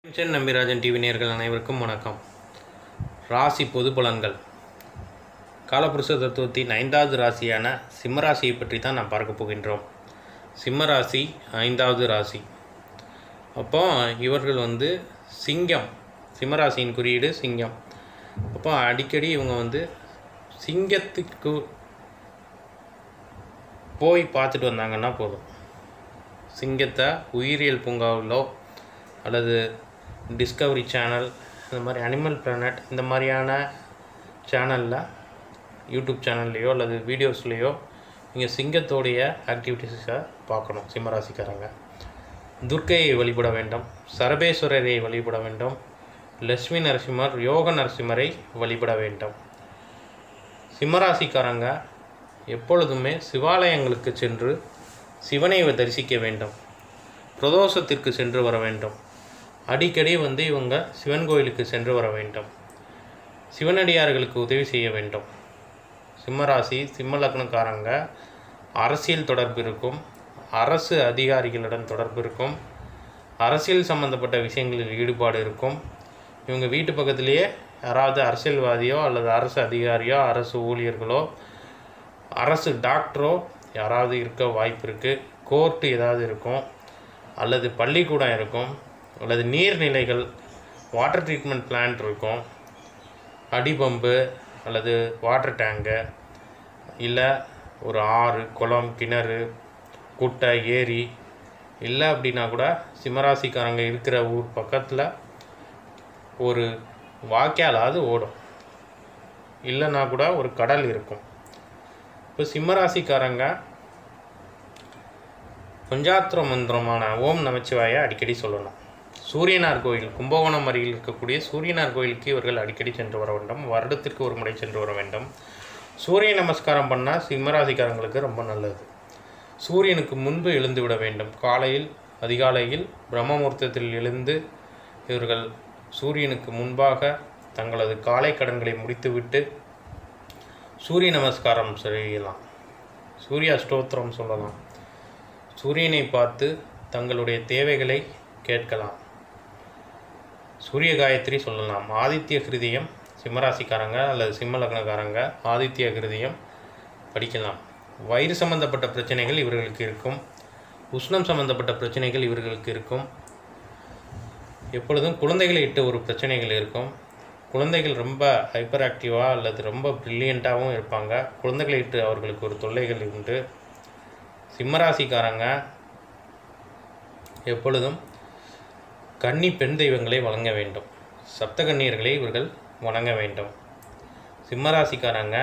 kitchen Nambirajan TV நேயர்கள் அனைவருக்கும் வணக்கம் ராசி பொது பலன்கள் காலபுருஷ தத்துவத்தின் ஐந்தாவது ராசியான சிம்மராசியை பற்றி தான் நாம் பார்க்க போகின்றோம் சிம்மராசி ஐந்தாவது ராசி அப்போ இவர்கள் வந்து சிங்கம் சிம்மராசியின் குறியீடு சிங்கம் அப்போ அடிக்கடி இவங்க வந்து சிங்கத்துக்கு போய் பார்த்துட்டு வந்தாங்கன்னா போதும் சிங்கத்தை உயிரியல் பூங்காவிலோ அல்லது டிஸ்கவரி சேனல் இந்த மாதிரி அனிமல் பிளானட் இந்த மாதிரியான சேனலில் யூடியூப் சேனல்லையோ அல்லது வீடியோஸ்லேயோ நீங்கள் சிங்கத்தோடைய ஆக்டிவிட்டீஸை பார்க்கணும் சிம்மராசிக்காரங்க துர்க்கையை வழிபட வேண்டும் சரபேஸ்வரரை வழிபட வேண்டும் லட்சுமி நரசிம்மர் யோக நரசிம்மரை வழிபட வேண்டும் சிம்மராசிக்காரங்க எப்பொழுதுமே சிவாலயங்களுக்கு சென்று சிவனை தரிசிக்க வேண்டும் பிரதோஷத்திற்கு சென்று வர வேண்டும் அடிக்கடி வந்து இவங்க சிவன் கோயிலுக்கு சென்று வர வேண்டும் சிவனடியார்களுக்கு உதவி செய்ய வேண்டும் சிம்மராசி சிம்ம லக்னக்காரங்க அரசியல் தொடர்பு இருக்கும் அரசு அதிகாரிகளுடன் தொடர்பு இருக்கும் அரசியல் சம்பந்தப்பட்ட விஷயங்களில் ஈடுபாடு இருக்கும் இவங்க வீட்டு பக்கத்திலேயே யாராவது அரசியல்வாதியோ அல்லது அரசு அதிகாரியோ அரசு ஊழியர்களோ அரசு டாக்டரோ யாராவது இருக்க வாய்ப்பு இருக்குது கோர்ட்டு ஏதாவது இருக்கும் அல்லது பள்ளிக்கூடம் இருக்கும் அல்லது நீர்நிலைகள் வாட்டர் ட்ரீட்மெண்ட் பிளான்ட் இருக்கும் அடிபம்பு அல்லது வாட்டர் டேங்கு இல்லை ஒரு ஆறு குளம் கிணறு குட்டை ஏரி இல்லை அப்படின்னா கூட சிம்மராசிக்காரங்க இருக்கிற ஊர் பக்கத்தில் ஒரு வாய்க்காலாவது ஓடும் இல்லைன்னா கூட ஒரு கடல் இருக்கும் இப்போ சிம்மராசிக்காரங்க பஞ்சாத்திர மந்திரமான ஓம் நமச்சிவாய அடிக்கடி சொல்லணும் சூரியனார் கோயில் கும்பகோணம் அருகில் இருக்கக்கூடிய சூரியனார் கோயிலுக்கு இவர்கள் அடிக்கடி சென்று வர வேண்டும் வருடத்திற்கு ஒரு முறை சென்று வர வேண்டும் சூரிய நமஸ்காரம் பண்ணால் சிம்மராசிக்காரங்களுக்கு ரொம்ப நல்லது சூரியனுக்கு முன்பு எழுந்து விட வேண்டும் காலையில் அதிகாலையில் பிரம்மமுகூர்த்தத்தில் எழுந்து இவர்கள் சூரியனுக்கு முன்பாக தங்களது காலை கடன்களை முடித்துவிட்டு சூரிய நமஸ்காரம் செய்யலாம் சூர்யா ஸ்தோத்திரம் சொல்லலாம் சூரியனை பார்த்து தங்களுடைய தேவைகளை கேட்கலாம் சூரிய காயத்ரி சொல்லலாம் ஆதித்ய ஹிருதயம் சிம்மராசிக்காரங்க அல்லது சிம்ம லக்னக்காரங்க ஆதித்ய ஹிருதயம் படிக்கலாம் வயிறு சம்பந்தப்பட்ட பிரச்சனைகள் இவர்களுக்கு இருக்கும் உஷ்ணம் சம்பந்தப்பட்ட பிரச்சனைகள் இவர்களுக்கு இருக்கும் எப்பொழுதும் குழந்தைகளை இட்டு ஒரு பிரச்சனைகள் இருக்கும் குழந்தைகள் ரொம்ப ஹைப்பர் ஆக்டிவாக அல்லது ரொம்ப ப்ரில்லியண்ட்டாகவும் இருப்பாங்க குழந்தைகளை இட்டு அவர்களுக்கு ஒரு தொல்லைகள் உண்டு சிம்மராசிக்காரங்க எப்பொழுதும் கன்னி பெண் தெய்வங்களை வழங்க வேண்டும் சப்த கன்னியர்களை இவர்கள் வணங்க வேண்டும் சிம்மராசிக்காரங்க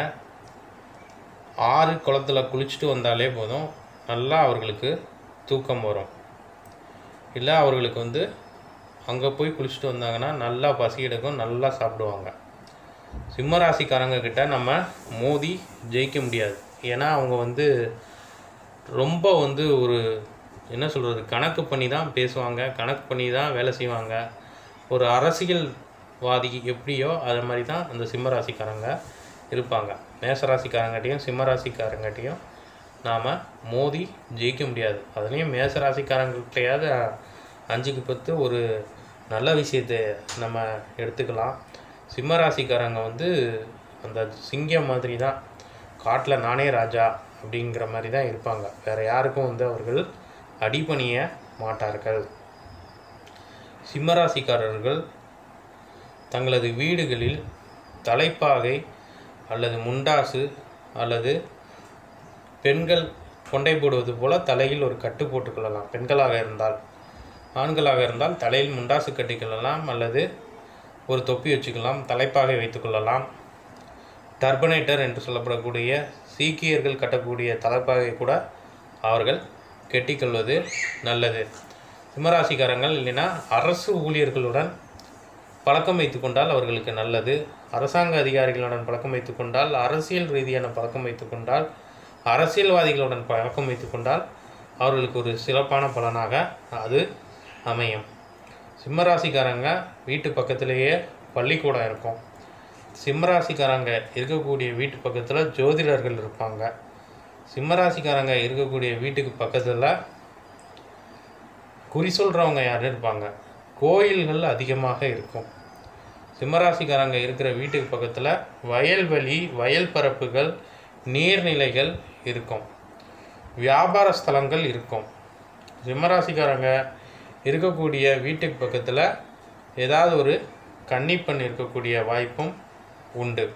ஆறு குளத்தில் குளிச்சுட்டு வந்தாலே போதும் நல்லா அவர்களுக்கு தூக்கம் வரும் இல்லை அவர்களுக்கு வந்து அங்கே போய் குளிச்சுட்டு வந்தாங்கன்னா நல்லா பசி எடுக்கும் நல்லா சாப்பிடுவாங்க சிம்மராசிக்காரங்க கிட்ட நம்ம மோதி ஜெயிக்க முடியாது ஏன்னா அவங்க வந்து ரொம்ப வந்து ஒரு என்ன சொல்கிறது கணக்கு பண்ணி தான் பேசுவாங்க கணக்கு பண்ணி தான் வேலை செய்வாங்க ஒரு அரசியல்வாதி எப்படியோ அது மாதிரி தான் அந்த சிம்மராசிக்காரங்க இருப்பாங்க மேசராசிக்காரங்காட்டியும் சிம்மராசிக்காரங்காட்டியும் நாம் மோதி ஜெயிக்க முடியாது அதுலேயும் மேசராசிக்காரங்கள்கிட்டையாவது அஞ்சுக்கு பத்து ஒரு நல்ல விஷயத்தை நம்ம எடுத்துக்கலாம் சிம்மராசிக்காரங்க வந்து அந்த சிங்கம் மாதிரி தான் காட்டில் நானே ராஜா அப்படிங்கிற மாதிரி தான் இருப்பாங்க வேறு யாருக்கும் வந்து அவர்கள் அடிபணிய மாட்டார்கள் சிம்மராசிக்காரர்கள் தங்களது வீடுகளில் தலைப்பாகை அல்லது முண்டாசு அல்லது பெண்கள் கொண்டை போடுவது போல தலையில் ஒரு கட்டு போட்டுக்கொள்ளலாம் பெண்களாக இருந்தால் ஆண்களாக இருந்தால் தலையில் முண்டாசு கட்டிக்கொள்ளலாம் அல்லது ஒரு தொப்பி வச்சுக்கலாம் தலைப்பாகை வைத்துக்கொள்ளலாம் டர்பனேட்டர் என்று சொல்லப்படக்கூடிய சீக்கியர்கள் கட்டக்கூடிய தலைப்பாகை கூட அவர்கள் கெட்டிக்கொள்வது நல்லது சிம்மராசிக்காரங்கள் இல்லைன்னா அரசு ஊழியர்களுடன் பழக்கம் வைத்துக்கொண்டால் அவர்களுக்கு நல்லது அரசாங்க அதிகாரிகளுடன் பழக்கம் வைத்துக்கொண்டால் அரசியல் ரீதியான பழக்கம் வைத்துக்கொண்டால் அரசியல்வாதிகளுடன் பழக்கம் வைத்துக்கொண்டால் அவர்களுக்கு ஒரு சிறப்பான பலனாக அது அமையும் சிம்மராசிக்காரங்க வீட்டு பக்கத்திலேயே பள்ளிக்கூடம் இருக்கும் சிம்மராசிக்காரங்க இருக்கக்கூடிய வீட்டு பக்கத்தில் ஜோதிடர்கள் இருப்பாங்க சிம்மராசிக்காரங்க இருக்கக்கூடிய வீட்டுக்கு பக்கத்தில் குறி சொல்கிறவங்க யாரும் இருப்பாங்க கோயில்கள் அதிகமாக இருக்கும் சிம்மராசிக்காரங்க இருக்கிற வீட்டுக்கு பக்கத்தில் வயல்வெளி வயல் பரப்புகள் நீர்நிலைகள் இருக்கும் வியாபார ஸ்தலங்கள் இருக்கும் சிம்மராசிக்காரங்க இருக்கக்கூடிய வீட்டுக்கு பக்கத்தில் ஏதாவது ஒரு கன்னிப்பெண் இருக்கக்கூடிய வாய்ப்பும் உண்டு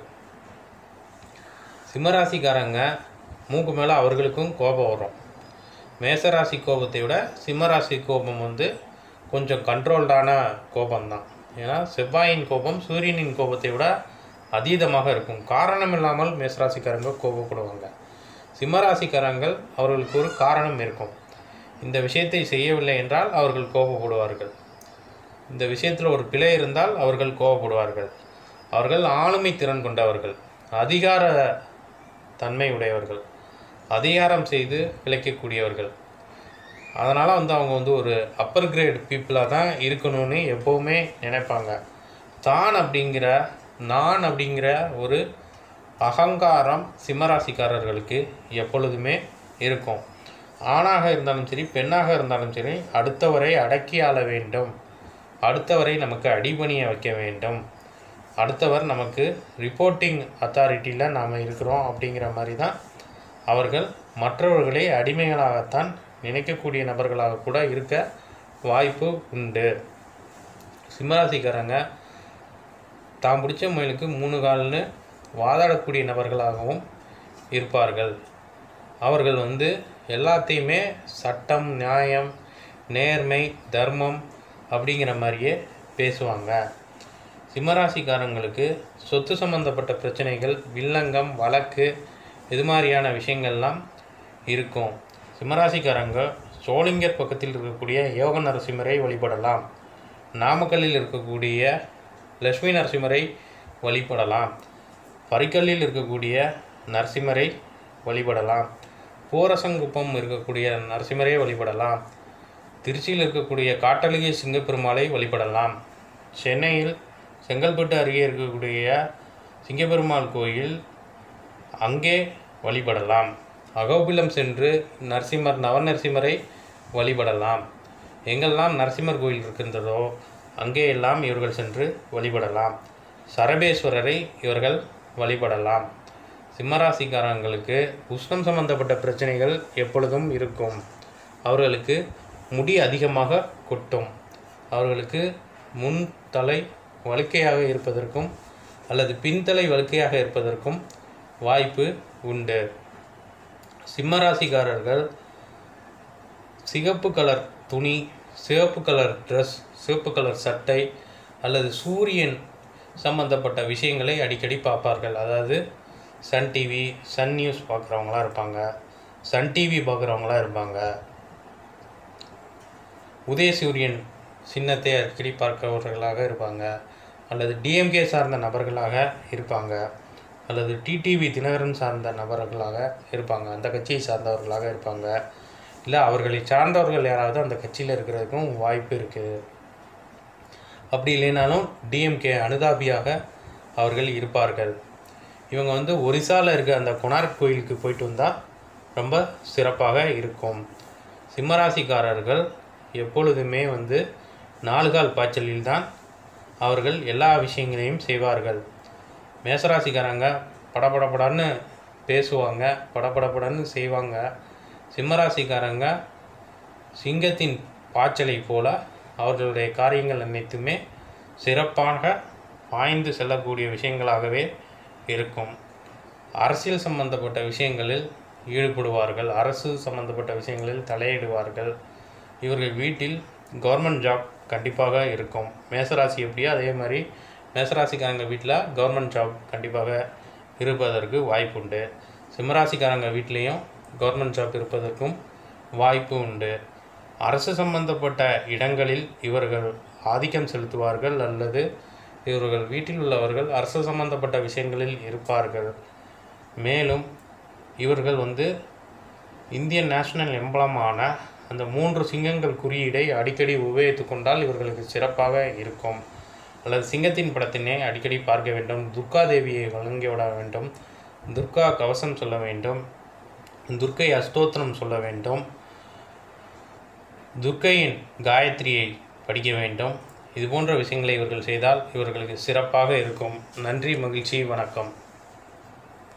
சிம்மராசிக்காரங்க மூக்கு மேலே அவர்களுக்கும் கோபம் வரும் மேசராசி கோபத்தை விட சிம்மராசி கோபம் வந்து கொஞ்சம் கண்ட்ரோல்டான கோபம்தான் ஏன்னா செவ்வாயின் கோபம் சூரியனின் கோபத்தை விட அதீதமாக இருக்கும் காரணம் இல்லாமல் மேசராசிக்காரங்க கோபப்படுவாங்க சிம்மராசிக்காரங்கள் அவர்களுக்கு ஒரு காரணம் இருக்கும் இந்த விஷயத்தை செய்யவில்லை என்றால் அவர்கள் கோபப்படுவார்கள் இந்த விஷயத்தில் ஒரு பிழை இருந்தால் அவர்கள் கோபப்படுவார்கள் அவர்கள் ஆளுமை திறன் கொண்டவர்கள் அதிகார தன்மை உடையவர்கள் அதிகாரம் செய்து பிழைக்கக்கூடியவர்கள் அதனால் வந்து அவங்க வந்து ஒரு அப்பர் கிரேட் பீப்புளாக தான் இருக்கணும்னு எப்போவுமே நினைப்பாங்க தான் அப்படிங்கிற நான் அப்படிங்கிற ஒரு அகங்காரம் சிம்மராசிக்காரர்களுக்கு எப்பொழுதுமே இருக்கும் ஆணாக இருந்தாலும் சரி பெண்ணாக இருந்தாலும் சரி அடுத்தவரை அடக்கி ஆள வேண்டும் அடுத்தவரை நமக்கு அடிபணிய வைக்க வேண்டும் அடுத்தவர் நமக்கு ரிப்போர்ட்டிங் அத்தாரிட்டியில் நாம் இருக்கிறோம் அப்படிங்கிற மாதிரி தான் அவர்கள் மற்றவர்களை அடிமைகளாகத்தான் நினைக்கக்கூடிய நபர்களாக கூட இருக்க வாய்ப்பு உண்டு சிம்மராசிக்காரங்க தான் பிடிச்ச முயலுக்கு மூணு கால்னு வாதாடக்கூடிய நபர்களாகவும் இருப்பார்கள் அவர்கள் வந்து எல்லாத்தையுமே சட்டம் நியாயம் நேர்மை தர்மம் அப்படிங்கிற மாதிரியே பேசுவாங்க சிம்மராசிக்காரங்களுக்கு சொத்து சம்பந்தப்பட்ட பிரச்சனைகள் வில்லங்கம் வழக்கு இது மாதிரியான விஷயங்கள்லாம் இருக்கும் சிம்மராசிக்காரங்க சோளிங்கர் பக்கத்தில் இருக்கக்கூடிய யோக நரசிம்மரை வழிபடலாம் நாமக்கல்லில் இருக்கக்கூடிய லட்சுமி நரசிம்மரை வழிபடலாம் பரிக்கல்லில் இருக்கக்கூடிய நரசிம்மரை வழிபடலாம் பூரசங்குப்பம் இருக்கக்கூடிய நரசிம்மரை வழிபடலாம் திருச்சியில் இருக்கக்கூடிய காட்டழகிய சிங்கப்பெருமாளை வழிபடலாம் சென்னையில் செங்கல்பட்டு அருகே இருக்கக்கூடிய சிங்கப்பெருமாள் கோயில் அங்கே வழிபடலாம் அகோபிலம் சென்று நரசிம்மர் நவநரசிம்மரை வழிபடலாம் எங்கெல்லாம் நரசிம்மர் கோயில் இருக்கின்றதோ அங்கே எல்லாம் இவர்கள் சென்று வழிபடலாம் சரபேஸ்வரரை இவர்கள் வழிபடலாம் சிம்மராசிக்காரங்களுக்கு உஷ்ணம் சம்பந்தப்பட்ட பிரச்சனைகள் எப்பொழுதும் இருக்கும் அவர்களுக்கு முடி அதிகமாக கொட்டும் அவர்களுக்கு முன் தலை வழுக்கையாக இருப்பதற்கும் அல்லது பின்தலை வழுக்கையாக இருப்பதற்கும் வாய்ப்பு உண்டு சிம்மராசிக்காரர்கள் சிகப்பு கலர் துணி சிவப்பு கலர் ட்ரெஸ் சிவப்பு கலர் சட்டை அல்லது சூரியன் சம்பந்தப்பட்ட விஷயங்களை அடிக்கடி பார்ப்பார்கள் அதாவது சன் டிவி சன் நியூஸ் பார்க்குறவங்களாம் இருப்பாங்க சன் டிவி பார்க்குறவங்களாம் இருப்பாங்க உதயசூரியன் சின்னத்தை அடிக்கடி பார்க்கிறவர்களாக இருப்பாங்க அல்லது டிஎம்கே சார்ந்த நபர்களாக இருப்பாங்க அல்லது டிடிவி தினகரன் சார்ந்த நபர்களாக இருப்பாங்க அந்த கட்சியை சார்ந்தவர்களாக இருப்பாங்க இல்லை அவர்களை சார்ந்தவர்கள் யாராவது அந்த கட்சியில் இருக்கிறதுக்கும் வாய்ப்பு இருக்குது அப்படி இல்லைனாலும் டிஎம்கே அனுதாபியாக அவர்கள் இருப்பார்கள் இவங்க வந்து ஒரிசாவில் இருக்க அந்த கொனார்க் கோயிலுக்கு போயிட்டு வந்தால் ரொம்ப சிறப்பாக இருக்கும் சிம்மராசிக்காரர்கள் எப்பொழுதுமே வந்து நாலுகால் பாய்ச்சலில் தான் அவர்கள் எல்லா விஷயங்களையும் செய்வார்கள் மேசராசிக்காரங்க படபடபடன்னு பேசுவாங்க படபடபடன்னு செய்வாங்க சிம்மராசிக்காரங்க சிங்கத்தின் பாய்ச்சலை போல அவர்களுடைய காரியங்கள் அனைத்துமே சிறப்பாக பாய்ந்து செல்லக்கூடிய விஷயங்களாகவே இருக்கும் அரசியல் சம்பந்தப்பட்ட விஷயங்களில் ஈடுபடுவார்கள் அரசு சம்பந்தப்பட்ட விஷயங்களில் தலையிடுவார்கள் இவர்கள் வீட்டில் கவர்மெண்ட் ஜாப் கண்டிப்பாக இருக்கும் மேசராசி எப்படியோ அதே மாதிரி மேசராசிக்காரங்க வீட்டில் கவர்மெண்ட் ஜாப் கண்டிப்பாக இருப்பதற்கு வாய்ப்புண்டு சிம்மராசிக்காரங்க வீட்லேயும் கவர்மெண்ட் ஜாப் இருப்பதற்கும் வாய்ப்பு உண்டு அரசு சம்பந்தப்பட்ட இடங்களில் இவர்கள் ஆதிக்கம் செலுத்துவார்கள் அல்லது இவர்கள் வீட்டில் உள்ளவர்கள் அரசு சம்பந்தப்பட்ட விஷயங்களில் இருப்பார்கள் மேலும் இவர்கள் வந்து இந்தியன் நேஷனல் எம்பளமான அந்த மூன்று சிங்கங்கள் குறியீடை அடிக்கடி உபயோகித்து கொண்டால் இவர்களுக்கு சிறப்பாக இருக்கும் அல்லது சிங்கத்தின் படத்தினை அடிக்கடி பார்க்க வேண்டும் துர்கா தேவியை வழங்கி விட வேண்டும் துர்கா கவசம் சொல்ல வேண்டும் துர்க்கை அஸ்தோத்திரம் சொல்ல வேண்டும் துர்க்கையின் காயத்ரியை படிக்க வேண்டும் இது போன்ற விஷயங்களை இவர்கள் செய்தால் இவர்களுக்கு சிறப்பாக இருக்கும் நன்றி மகிழ்ச்சி வணக்கம்